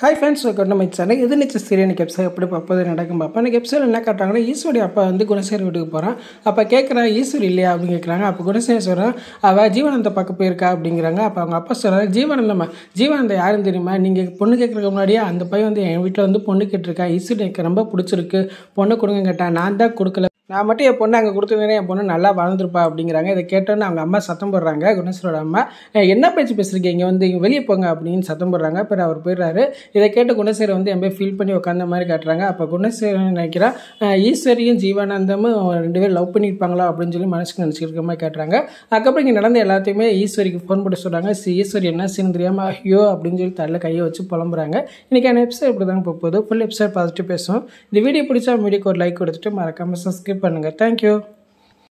hi friends welcome my channel இது நிச்சய serial episode எப்படி பார்ப்பது நடக்கும் பார்ப்போம் எனக்கு எபிசோட் என்ன காட்டுறாங்கன்னா ஈஸ்வரி அப்பா வந்து குணசேகர் வீட்டுக்கு போகிறான் அப்போ கேட்குறான் ஈஸ்வரி இல்லையா அப்படின்னு கேட்குறாங்க அப்போ குணசேகர் சொல்கிறான் அவள் ஜீவானந்த பார்க்க போயிருக்கா அப்படிங்கிறாங்க அப்போ அவங்க அப்பா சொல்கிறாங்க ஜீவானந்தம்மா ஜீவானந்தம் யாருன்னு தெரியுமா நீங்கள் பொண்ணு கேட்குறதுக்கு முன்னாடியே அந்த பையன் வந்து என் வீட்டில் வந்து பொண்ணு கேட்டிருக்கான் ஈஸ்வரி எனக்கு ரொம்ப பிடிச்சிருக்கு பொண்ணு கொடுங்க கேட்டான் நான் தான் கொடுக்கல நான் மட்டும் என் பொண்ணு அங்கே கொடுத்துருந்தேன் என் பொண்ணு நல்லா வாழ்ந்துருப்பா அப்படிங்கிறாங்க இதை கேட்டோன்னு அவங்க அம்மா சத்தம் போடுறாங்க குணேஸ்வரோட அம்மா "ஏய், என்ன பேச்சு பேசுறீங்க இங்கே வந்து இங்கே வெளியே போங்க அப்படின்னு சத்தம் போடுறாங்க அப்புறம் அவர் போயிடுறாரு இதை கேட்டு குணசேகர் வந்து என் போய் ஃபீல் பண்ணி உட்காந்த மாதிரி காட்டுறாங்க அப்போ குணசேகர் நினைக்கிறான் "அஹ், ஈஸ்வரியும் ஜீவானந்தமும் ரெண்டு பேரும் லவ் பண்ணியிருப்பாங்களா அப்படின்னு சொல்லி மனசுக்கு நினச்சிருக்க மாதிரி காட்டுறாங்க அதுக்கப்புறம் இங்கே நடந்த எல்லாத்தையுமே ஈஸ்வரிக்கு ஃபோன் பண்ணி சொல்கிறாங்க "சி, ஈஸ்வரி என்ன சீன் தெரியாமல் ஐயோ அப்படின்னு சொல்லி தலையில் கையை வச்சு புலம்புறாங்க இன்றைக்கான எபிசோட் இப்படி தாங்க போகுது ஃபுல் எபிசோட் பார்த்துட்டு பேசுவோம் இந்த வீடியோ பிடிச்சா வீடியோக்கு ஒரு லைக் கொடுத்துட்டு மறக்காமல் சப்ஸ்கிரைப் பண்ணுங்கள் தேங்க்யூ